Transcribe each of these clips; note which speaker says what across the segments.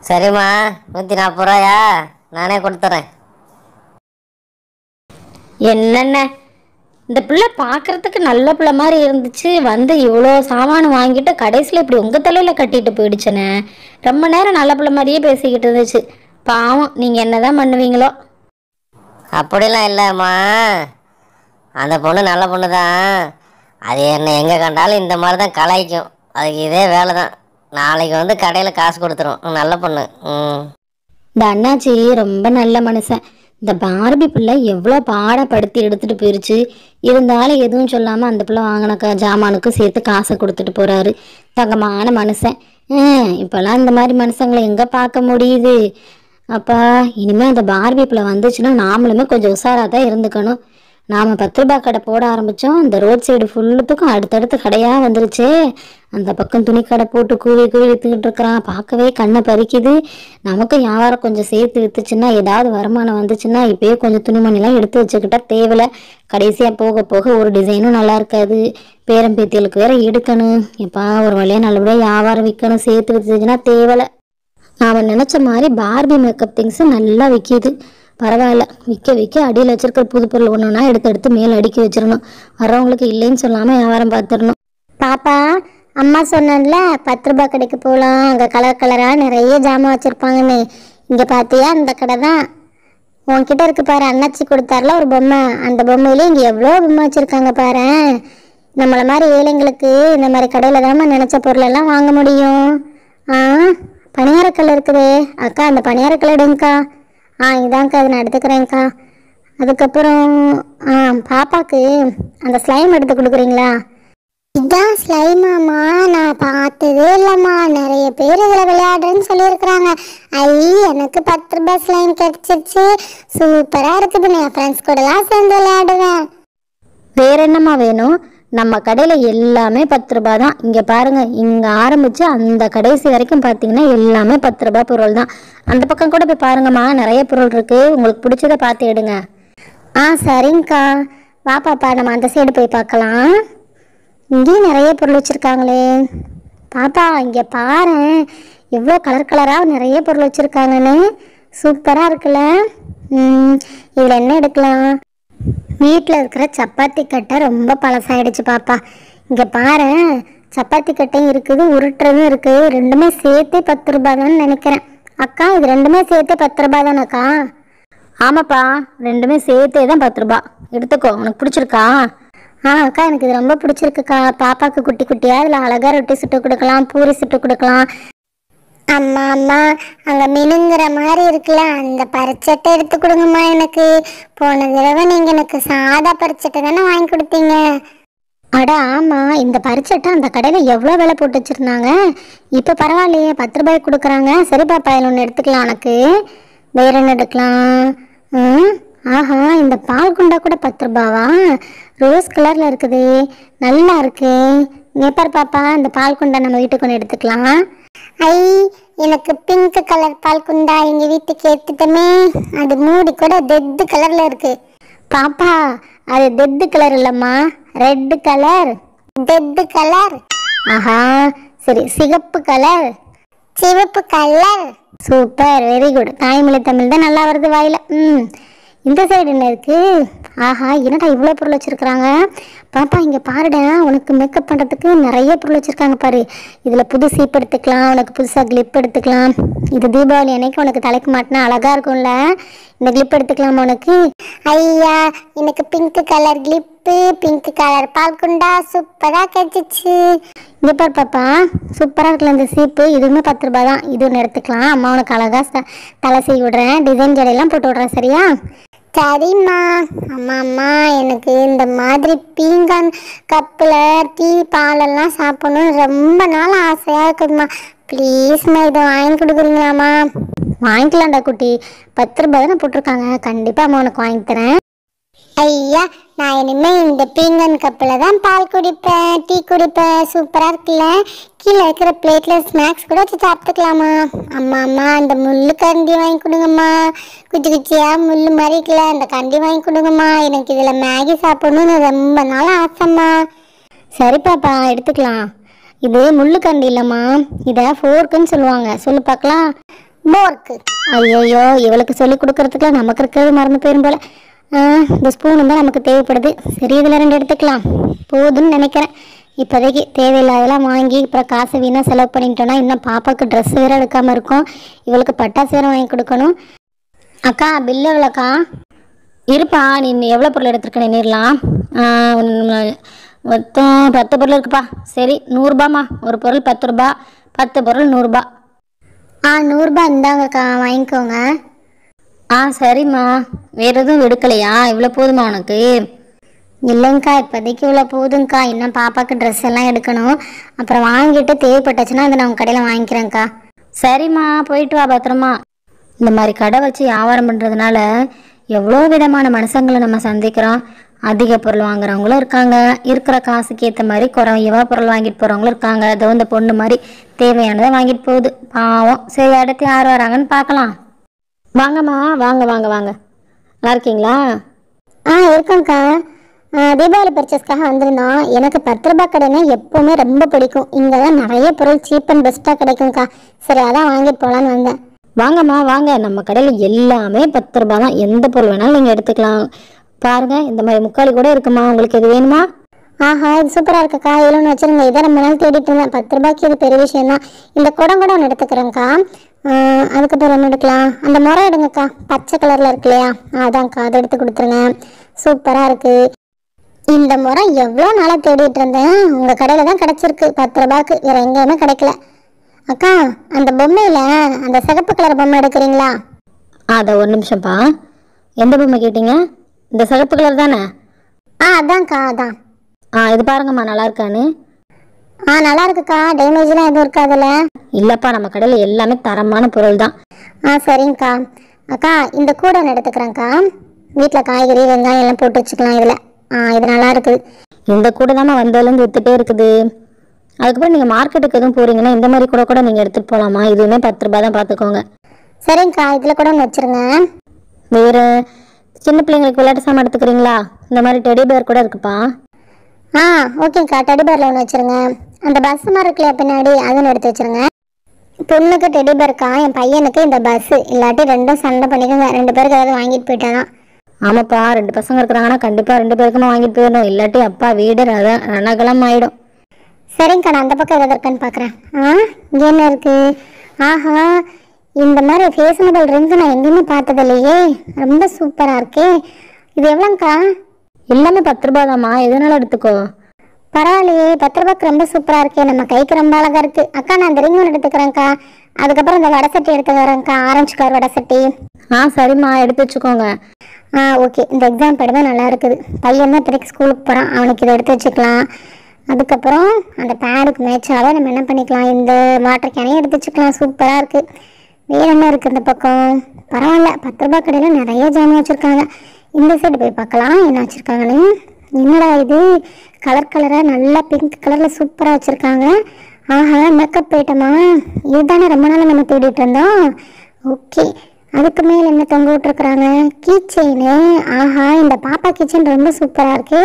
Speaker 1: சரிம்மா நூற்றி நாற்பது ரூபாயா நானே கொடுத்துட்றேன்
Speaker 2: என்னென்ன இந்த பிள்ளை பார்க்கறதுக்கு நல்ல பிள்ளை மாதிரி இருந்துச்சு வந்து இவ்வளோ சாமான் வாங்கிட்டு கடைசியில் இப்படி உங்கள் தலையில் கட்டிட்டு போயிடுச்சனே ரொம்ப நேரம் நல்ல பிள்ளை மாதிரியே பேசிக்கிட்டு இருந்துச்சு பாவம் நீங்கள் என்ன தான் பண்ணுவீங்களோ
Speaker 1: அப்படிலாம் இல்லைம்மா அந்த பொண்ணு நல்ல பொண்ணு தான் அது என்ன எங்கே கண்டாலும் இந்த மாதிரி தான் கலாய்க்கும் அதுக்கு இதே வேலை தான் நாளைக்கு வந்து கடையில் காசு கொடுத்துரும் நல்ல பொண்ணு ம்
Speaker 2: இந்த அண்ணாச்சி ரொம்ப நல்ல மனுஷன் இந்த பார்பி பிள்ளை எவ்வளோ பாடப்படுத்தி எடுத்துட்டு போயிருச்சு இருந்தாலும் எதுவும் சொல்லாமல் அந்த பிள்ளை வாங்கின க ஜாமானுக்கும் சேர்த்து காசை கொடுத்துட்டு போறாரு தங்கமான மனுஷன் ஹம், இப்போல்லாம் இந்த மாதிரி மனுஷங்களை எங்கே பார்க்க முடியுது அப்பா இனிமேல் அந்த பார்பி பிள்ளை வந்துச்சுன்னா நாமளுமே கொஞ்சம் உஷாராக தான் இருந்துக்கணும் நாம் பத்து ரூபாய் கடை போட ஆரம்பித்தோம் இந்த ரோட் சைடு ஃபுல்லுத்துக்கும் அடுத்தடுத்து கடையாக வந்துருச்சே அந்த பக்கம் துணி கடை போட்டு கூவி கூவி விற்றுக்கிட்டு இருக்கிறான் பார்க்கவே கண்ணை பறிக்குது நமக்கும் வியாபாரம் கொஞ்சம் சேர்த்து விற்றுச்சுன்னா ஏதாவது வருமானம் வந்துச்சுன்னா இப்போயே கொஞ்சம் துணிமணிலாம் எடுத்து வச்சுக்கிட்டா தேவையில்ல கடைசியாக போக போக ஒரு டிசைனும் நல்லா இருக்காது பேரம் பேத்திகளுக்கு வேற எடுக்கணும் எப்பா ஒரு வழியாக நல்லபடியாக வியாபாரம் விற்கணும் சேர்த்து வச்சுச்சுன்னா தேவையில்ல அவன் நினச்ச மாதிரி பார்பி மேக்கப் திங்ஸு நல்லா விற்கிது பரவாயில்ல விற்க விற்க அடியில் வச்சிருக்கிற புது பொருள் ஒன்று ஒன்றா எடுத்து எடுத்து மேலே அடுக்கி வச்சிடணும் வரவங்களுக்கு இல்லைன்னு சொல்லாமல் வியாபாரம் பார்த்துடணும் பாப்பா அம்மா சொன்னேன்ல பத்து ரூபாய் கடைக்கு போகலாம் அங்கே கலர் கலராக நிறைய ஜாமான் வச்சுருப்பாங்கன்னு இங்கே பார்த்தியா அந்த கடை தான் உன்கிட்ட இருக்கு பாரு அண்ணாச்சி கொடுத்தாருல ஒரு பொம்மை அந்த பொம்மையிலே இங்கே எவ்வளோ பொம்மை வச்சுருக்காங்க பாரு நம்மளை மாதிரி ஏழைங்களுக்கு இந்த மாதிரி கடையில் தாம்மா நினச்ச பொருளெல்லாம் வாங்க முடியும் ஆ பணியாரக்கல் இருக்குதே அக்கா அந்த பணியாரக்கல் எடுங்கக்கா ஆ இதாங்க்கா அதை நான் எடுத்துக்கிறேங்க்கா அதுக்கப்புறம் ஆ பாப்பாக்கு அந்த ஸ்லைம் எடுத்து கொடுக்குறீங்களா இதான் ஸ்லைமாம்மா நான் பார்த்ததே இல்லைம்மா நிறைய பேர் இதில் விளையாடுறேன்னு சொல்லியிருக்கிறாங்க ஐ எனக்கு பத்து ரூபாய் ஸ்லைம் கிடைச்சிருச்சு சூப்பராக இருக்குது நான் ஃப்ரெண்ட்ஸ் கூடலாம் சேர்ந்து விளையாடுவேன் வேற என்னம்மா வேணும் நம்ம கடையில் எல்லாமே பத்து ரூபாய் தான் இங்கே பாருங்க இங்கே ஆரம்பித்து அந்த கடைசி வரைக்கும் பார்த்தீங்கன்னா எல்லாமே பத்து ரூபாய் பொருள் தான் அந்த பக்கம் கூட போய் பாருங்கம்மா நிறைய பொருள் இருக்கு உங்களுக்கு பிடிச்சதை பார்த்து எடுங்க ஆ சரிங்கக்கா வா பாப்பா நம்ம அந்த சைடு போய் பார்க்கலாம் இங்கேயும் நிறைய பொருள் வச்சுருக்காங்களே பாப்பா இங்கே பாரு எவ்வளோ கலர் கலராக நிறைய பொருள் வச்சுருக்காங்கன்னு சூப்பராக இருக்குல்ல ம், இதில் என்ன எடுக்கலாம் வீட்டில் இருக்கிற சப்பாத்தி கட்டை ரொம்ப பழசாயிடுச்சு பாப்பா இங்கே பாரு சப்பாத்தி கட்டையும் இருக்குது உருட்டுறதும் இருக்குது ரெண்டுமே சேர்த்தே பத்து ரூபாய் தான் நினைக்கிறேன் அக்கா இது ரெண்டுமே சேர்த்தே பத்து ரூபாய் தானேக்கா ஆமாப்பா ரெண்டுமே சேர்த்தே தான் பத்து ரூபா எடுத்துக்கோ உனக்கு பிடிச்சிருக்கா ஆ அக்கா எனக்கு இது ரொம்ப பிடிச்சிருக்குக்கா பாப்பாக்கு குட்டி குட்டியாக அதில் அழகாக ரொட்டி சுட்டு கொடுக்கலாம் பூரி சுட்டு கொடுக்கலாம் அம்மா அம்மா அங்க மினுங்குற மாதிரி இருக்குல்ல அந்த பரிச்சட்டை எடுத்து கொடுங்கம்மா எனக்கு போன தடவை நீங்க எனக்கு சாதா பரிச்சட்டை தானே வாங்கி கொடுத்தீங்க அட ஆமா இந்த பரிச்சட்டை அந்த கடையில எவ்வளோ விலை போட்டு வச்சிருந்தாங்க இப்போ பரவாயில்லையே பத்து ரூபாய்க்கு கொடுக்குறாங்க சரி பாப்பா இதில் ஒன்று எடுத்துக்கலாம் உனக்கு வேற என்ன எடுக்கலாம் ம் ஆஹா இந்த பால் குண்டா கூட பத்து ரூபாவா ரோஸ் கலர்ல இருக்குது நல்லா இருக்கு இங்கே பாரு பாப்பா இந்த பால் குண்டா நம்ம வீட்டுக்கு ஒன்று எடுத்துக்கலாம் ஐ எனக்கு பிங்க் கலர் பால் குண்டா எங்க வீட்டுக்கு எடுத்துட்டோமே அது மூடி கூட டெட் கலர்ல இருக்கு பாப்பா அது டெட் கலர் இல்லம்மா ரெட் கலர் டெட் கலர் ஆஹா சரி சிகப்பு கலர் சிவப்பு கலர் சூப்பர் வெரி குட் தாய்மொழி தமிழ் தான் நல்லா வருது வாயில ம் இந்த சைடு என்ன இருக்கு ஆஹா என்னடா இவ்வளோ பொருள் வச்சிருக்கிறாங்க பாப்பா இங்கே பாருடா உனக்கு மேக்கப் பண்ணுறதுக்கு நிறைய பொருள் வச்சிருக்காங்க பாரு இதில் புது சீப் எடுத்துக்கலாம் உனக்கு புதுசாக கிளிப் எடுத்துக்கலாம் இது தீபாவளி அன்னைக்கு உனக்கு தலைக்கு மாட்டினா அழகா இருக்கும்ல இந்த கிளிப் எடுத்துக்கலாமா உனக்கு ஐயா எனக்கு pink colour clip pink colour பால்குண்டா சூப்பராக கிடைச்சிச்சு இங்கே பாரு பாப்பா சூப்பராக இருக்குல்ல இந்த சீப்பு இதுவுமே பத்து ரூபாய் தான் இது ஒன்று எடுத்துக்கலாம் அம்மா உனக்கு அழகாக தலை செய்ய விடுறேன் டிசைன் ஜடையெல்லாம் போட்டு விடுறேன் சரியா சரிம்மா அம்மா அம்மா எனக்கு இந்த மாதிரி பீங்கான் கப்பில் டீ பாலெல்லாம் சாப்பிடணும்னு ரொம்ப நாள் ஆசையாக இருக்குதும்மா ப்ளீஸ்மா இதை வாங்கி கொடுக்குறீங்களாம்மா வாங்கிக்கலாம்டா குட்டி பத்து ரூபாய் தானே போட்டிருக்காங்க கண்டிப்பாக அம்மா உனக்கு வாங்கி தரேன் ஐயா நான் இனிமே இந்த பீங்கன் கப்பில் தான் பால் குடிப்பேன் டீ குடிப்பேன் சூப்பராக இருக்குல்ல கீழே இருக்கிற பிளேட்டில் ஸ்நாக்ஸ் கூட வச்சு சாப்பிட்டுக்கலாமா அம்மா அம்மா அந்த முள்ளு கரண்டி வாங்கி கொடுங்கம்மா குச்சி குச்சியாக முள்ளு மாதிரி இருக்குல்ல அந்த கரண்டி வாங்கி கொடுங்கம்மா எனக்கு இதில் மேகி சாப்பிடணும்னு ரொம்ப நாள் ஆசைம்மா சரி பாப்பா எடுத்துக்கலாம் இது முள்ளு கரண்டி இல்லைம்மா இதை ஃபோர்க்குன்னு சொல்லுவாங்க சொல்லு பார்க்கலாம் போர்க்கு ஐயோ இவளுக்கு சொல்லி கொடுக்கறதுக்குலாம் நமக்கு இருக்கிறது மறந்து போயிரும் போல ஆ, இந்த ஸ்பூன் தான் நமக்கு தேவைப்படுது சரி இதில் ரெண்டு எடுத்துக்கலாம் போதும்னு நினைக்கிறேன் இப்போதைக்கு தேவையில்லாதெல்லாம் வாங்கி அப்புறம் காசை வீணாக செலவு பண்ணிட்டோன்னா இன்னும் பாப்பாவுக்கு ட்ரெஸ் வேற எடுக்காமல் இருக்கும் இவளுக்கு பட்டாசு வேற வாங்கி கொடுக்கணும் அக்கா பில்லு எவ்வளோக்கா இருப்பா நீ எவ்வளோ பொருள் எடுத்துருக்க நின்றுலாம் மொத்தம் பத்து பொருள் இருக்குப்பா சரி நூறுரூபாம்மா ஒரு பொருள் பத்து ரூபா பத்து பொருள் நூறுரூபா ஆ நூறுரூபா இந்தாங்கக்கா வாங்கிக்கோங்க ஆ சரிம்மா வேறு எதுவும் எடுக்கலையா இவ்வளோ போதுமா உனக்கு இல்லைங்கக்கா இப்போதைக்கு இவ்வளோ போதுங்கக்கா இன்னும் பாப்பாவுக்கு ட்ரெஸ் எல்லாம் எடுக்கணும் அப்புறம் வாங்கிட்டு தேவைப்பட்டுச்சுன்னா அதை நான் உங்கள் கடையில் வாங்கிக்கிறேங்க்கா சரிம்மா போயிட்டு வா பத்திரமா இந்த மாதிரி கடை வச்சு வியாபாரம் பண்ணுறதுனால எவ்வளோ விதமான மனுஷங்களை நம்ம சந்திக்கிறோம் அதிக பொருள் வாங்குறவங்களும் இருக்காங்க இருக்கிற காசுக்கு ஏற்ற மாதிரி குறைவா பொருள் வாங்கிட்டு போகிறவங்களும் இருக்காங்க அதோ இந்த பொண்ணு மாதிரி தேவையானதை வாங்கிட்டு போகுது பாவம் சரி அடுத்து யார் வராங்கன்னு பார்க்கலாம் வாங்கம்மா வாங்க வாங்க வாங்க நல்லா இருக்கீங்களா ஆ இருக்கேங்க்கா தீபாவளி பர்ச்சேஸ்க்காக வந்திருந்தோம் எனக்கு பத்து ரூபாய் கடைனா எப்போவுமே ரொம்ப பிடிக்கும் இங்கே தான் நிறைய பொருள் சீப் அண்ட் பெஸ்ட்டாக கிடைக்கும்க்கா சரி அதான் வாங்கிட்டு போகலான்னு வந்தேன் வாங்கம்மா வாங்க நம்ம கடையில் எல்லாமே பத்து ரூபாய் தான் எந்த பொருள் வேணாலும் நீங்கள் எடுத்துக்கலாம் பாருங்க இந்த மாதிரி முக்காலி கூட இருக்குமா உங்களுக்கு இது வேணுமா ஆஹா இது சூப்பராக இருக்குக்கா இவ்வளோன்னு வச்சுருங்க இதை ரொம்ப நாள் தேடிட்டு இருந்தேன் பத்து ரூபாய்க்கு இது பெரிய விஷயம் தான் இந்த குடம் கூட ஒன்று எடுத்துக்கிறேங்க்கா ஆஹ் அதுக்கப்புறம் ஒன்று எடுக்கலாம் அந்த முறை எடுங்கக்கா பச்சை கலரில் இருக்கு இல்லையா அதான்க்கா அதை எடுத்து கொடுத்துருங்க சூப்பராக இருக்குது இந்த முறை எவ்வளோ நாளாக தேடிட்டு இருந்தேன் உங்கள் கடையில் தான் கிடச்சிருக்கு பத்து ரூபாய்க்கு வேறு எங்கேயுமே கிடைக்கல அக்கா அந்த பொம்மையில் அந்த சிகப்பு கலர் பொம்மை எடுக்கிறீங்களா அதை ஒரு நிமிஷம்ப்பா எந்த பொம்மை கேட்டீங்க இந்த சிகப்பு கலர் தானே ஆ அதான்க்கா அதான் ஆ இது பாருங்கம்மா நல்லா இருக்கான்னு ஆ நல்லா இருக்குக்கா டேமேஜ்லாம் எதுவும் இருக்காதுல்ல இல்லைப்பா நம்ம கடையில் எல்லாமே தரமான பொருள் தான் ஆ சரிங்கக்கா அக்கா இந்த கூடை ஒன்று எடுத்துக்கிறேங்க்கா வீட்டில் காய்கறி வெங்காயம் எல்லாம் போட்டு வச்சுக்கலாம் இதில் ஆ இது நல்லா இருக்குது இந்த கூடை தாம்மா வந்ததுலேருந்து வித்துட்டே இருக்குது அதுக்கப்புறம் நீங்கள் மார்க்கெட்டுக்கு எதுவும் போகிறீங்கன்னா இந்த மாதிரி கூட கூட நீங்கள் எடுத்துகிட்டு போகலாமா இதுவுமே பத்து ரூபாய் தான் பார்த்துக்கோங்க சரிங்கக்கா இதில் கூட ஒன்று வச்சுருங்க வேறு சின்ன பிள்ளைங்களுக்கு விளையாட்டு சாமான் எடுத்துக்கிறீங்களா இந்த மாதிரி டெடி பேர் கூட இருக்குப்பா ஆ ஓகேங்க்கா டெடி பேரில் ஒன்று வச்சுருங்க அந்த பஸ் மாதிரி இருக்குல்லையா பின்னாடி அது ஒன்று எடுத்து வச்சுருங்க பொண்ணுக்கு டெடி பேருக்கா என் பையனுக்கு இந்த பஸ்ஸு இல்லாட்டி ரெண்டும் சண்டை பண்ணிக்கோங்க ரெண்டு பேருக்கு ஏதாவது வாங்கிட்டு போயிட்டாதான் ஆமாப்பா ரெண்டு பசங்க இருக்கிறாங்கன்னா கண்டிப்பாக ரெண்டு பேருக்குமே வாங்கிட்டு போயிடணும் இல்லாட்டி அப்பா வீடு ரத ரணகலம் ஆயிடும் சரிங்கக்கா நான் அந்த பக்கம் ஏதாவது இருக்கான்னு பார்க்குறேன் ஆ இங்கே என்ன இருக்கு ஆஹா இந்த மாதிரி ஃபேஷனபிள் ரிங்ஸ் நான் எங்கேயுமே பார்த்தது இல்லையே ரொம்ப சூப்பராக இருக்கே இது எவ்வளோங்க்கா எல்லாமே பத்து ரூபா தாம்மா எதனால எடுத்துக்கோ பரவாயில்லையே பத்து ரூபாய்க்கு ரொம்ப சூப்பராக இருக்கே நம்ம கைக்கு ரொம்ப அழகாக இருக்கு அக்கா நான் இந்த ரிங் ஒன்று எடுத்துக்கிறேன்க்கா அதுக்கப்புறம் இந்த வடை சட்டி எடுத்து வரேன்க்கா ஆரஞ்சு கலர் வடை சட்டி ஆ சரிம்மா எடுத்து வச்சுக்கோங்க ஆ ஓகே இந்த எக்ஸாம் படம் தான் நல்லா இருக்குது பையன் தான் இப்போதைக்கு ஸ்கூலுக்கு போகிறான் அவனுக்கு இதை எடுத்து வச்சுக்கலாம் அதுக்கப்புறம் அந்த பேடுக்கு மேட்சாக நம்ம என்ன பண்ணிக்கலாம் இந்த வாட்டர் கேனையும் எடுத்து வச்சுக்கலாம் சூப்பராக இருக்குது வேற என்ன இருக்குது இந்த பக்கம் பரவாயில்ல பத்து ரூபாய் கடையில் நிறைய ஜாமான் வச்சுருக்காங்க இந்த சைடு போய் பார்க்கலாம் என்ன வச்சுருக்காங்கன்னு என்னடா இது கலர் கலராக நல்லா பிங்க் கலரில் சூப்பராக வச்சுருக்காங்க ஆஹா மேக்கப் ஐட்டமா இதுதானே ரொம்ப நாள் நம்ம தேடிட்டு இருந்தோம் ஓகே அதுக்கு மேலே என்ன தொங்க விட்டுருக்குறாங்க கீ செயின் ஆஹா இந்த பாப்பா கிச்சன் ரொம்ப சூப்பராக இருக்கே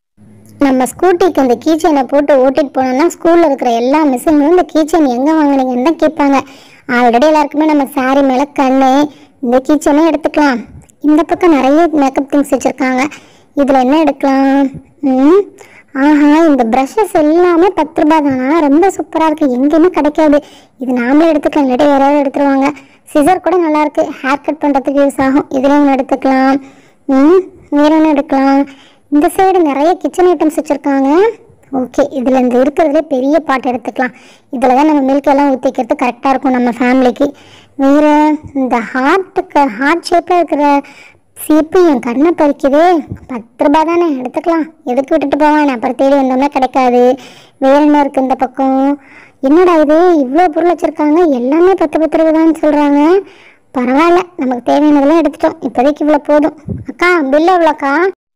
Speaker 2: நம்ம ஸ்கூட்டிக்கு இந்த கீ செயினை போட்டு ஓட்டிட்டு போனோம்னா ஸ்கூலில் இருக்கிற எல்லா மிஸ்ஸுங்களும் இந்த கீ செயின் எங்கே வாங்குனீங்கன்னு தான் கேட்பாங்க ஆல்ரெடி எல்லாருக்குமே நம்ம saree மேலே கண்ணு இந்த கீ செயினும் எடுத்துக்கலாம் இந்த பக்கம் நிறைய மேக்கப் திங்ஸ் வச்சுருக்காங்க இதில் என்ன எடுக்கலாம் ம் ஆஹா இந்த ப்ரஷஸ் எல்லாமே பத்து ரூபாய் தானா ரொம்ப சூப்பராக இருக்குது எங்கேயுமே கிடைக்காது இது நாமளே எடுத்துக்கலாம் இல்லாட்டி வேற யாராவது எடுத்துருவாங்க சிசர் கூட நல்லா இருக்கு ஹேர் கட் பண்ணுறதுக்கு யூஸ் ஆகும் இதுலேயும் ஒன்று எடுத்துக்கலாம் ம் வேற ஒன்று எடுக்கலாம் இந்த சைடு நிறைய கிச்சன் ஐட்டம்ஸ் வச்சுருக்காங்க ஓகே இதில் இந்த இருக்கிறதுலே பெரிய பாட் எடுத்துக்கலாம் இதில் தான் நம்ம மில்க் எல்லாம் ஊற்றிக்கிறது கரெக்டாக இருக்கும் நம்ம ஃபேமிலிக்கு வேறு இந்த ஹார்ட்டுக்கு ஹார்ட் ஷேப்பில் இருக்கிற சீப்பு என் கண்ணை பறிக்குது பத்து ரூபாய் தானே எடுத்துக்கலாம் எதுக்கு விட்டுட்டு போவேன் அப்புறம் தேடி வந்தோம்னா கிடைக்காது வேற என்ன இருக்குது இந்த பக்கம் என்னடா இது இவ்வளோ பொருள் வச்சுருக்காங்க எல்லாமே பத்து பத்து ரூபாய் சொல்கிறாங்க பரவாயில்ல நமக்கு தேவையானதெல்லாம் எடுத்துட்டோம் இப்போதைக்கு இவ்வளோ போதும் அக்கா பில்லு எவ்வளோக்கா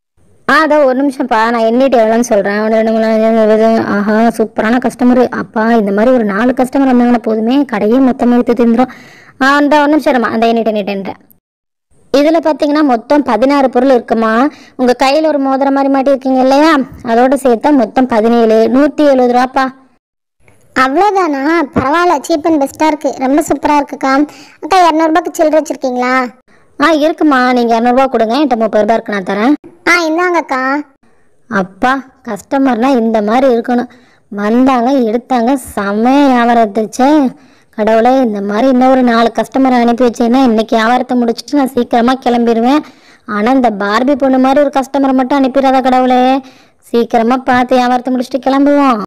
Speaker 2: ஆ அதோ ஒரு நிமிஷம்ப்பா நான் எண்ணிட்டு எவ்வளோன்னு சொல்கிறேன் ஒன்று ரெண்டு மூணு நாலு, அஞ்சு, ஆறு, ஏழு. ஆஹா சூப்பரான கஸ்டமரு அப்பா இந்த மாதிரி ஒரு நாலு கஸ்டமர் வந்தாங்கன்னா போதுமே கடையே மொத்தமாக எடுத்து திந்துரும் ஆ அந்த ஒரு நிமிஷம் இருமா அந்த எண்ணிட்டு எண்ணிட்டேன்றேன் இதில் பார்த்தீங்கன்னா மொத்தம் பதினாறு பொருள் இருக்குமா உங்கள் கையில் ஒரு மோதிரம் மாதிரி மாட்டியிருக்கீங்க இல்லையா அதோட சேர்த்தா மொத்தம் பதினேழு நூற்றி எழுபது ரூபாப்பா
Speaker 3: அவ்வளோதானா பரவாயில்ல சீப் அண்ட் பெஸ்ட்டாக இருக்குது ரொம்ப சூப்பராக இருக்குக்கா அக்கா இரநூறுபாக்கு சில்லறை வச்சுருக்கீங்களா
Speaker 2: ஆ இருக்குமா நீங்கள் இரநூறுபா கொடுங்க என்கிட்ட முப்பது ரூபா இருக்கு நான் தரேன்
Speaker 3: ஆ இந்தாங்கக்கா
Speaker 2: அப்பா கஸ்டமர்னா இந்த மாதிரி இருக்கணும் வந்தாங்க எடுத்தாங்க செம்மைய வியாபாரம் எடுத்துச்சே கடவுளே இந்த மாதிரி இன்னொரு நாலு கஸ்டமர் அனுப்பி வச்சேன்னா இன்னைக்கு வியாபாரத்தை முடிச்சுட்டு நான் சீக்கிரமாக கிளம்பிடுவேன் ஆனால் இந்த பார்பி பொண்ணு மாதிரி ஒரு கஸ்டமரை மட்டும் அனுப்பிடாத கடவுளே சீக்கிரமாக பார்த்து வியாபாரத்தை முடிச்சுட்டு கிளம்புவோம்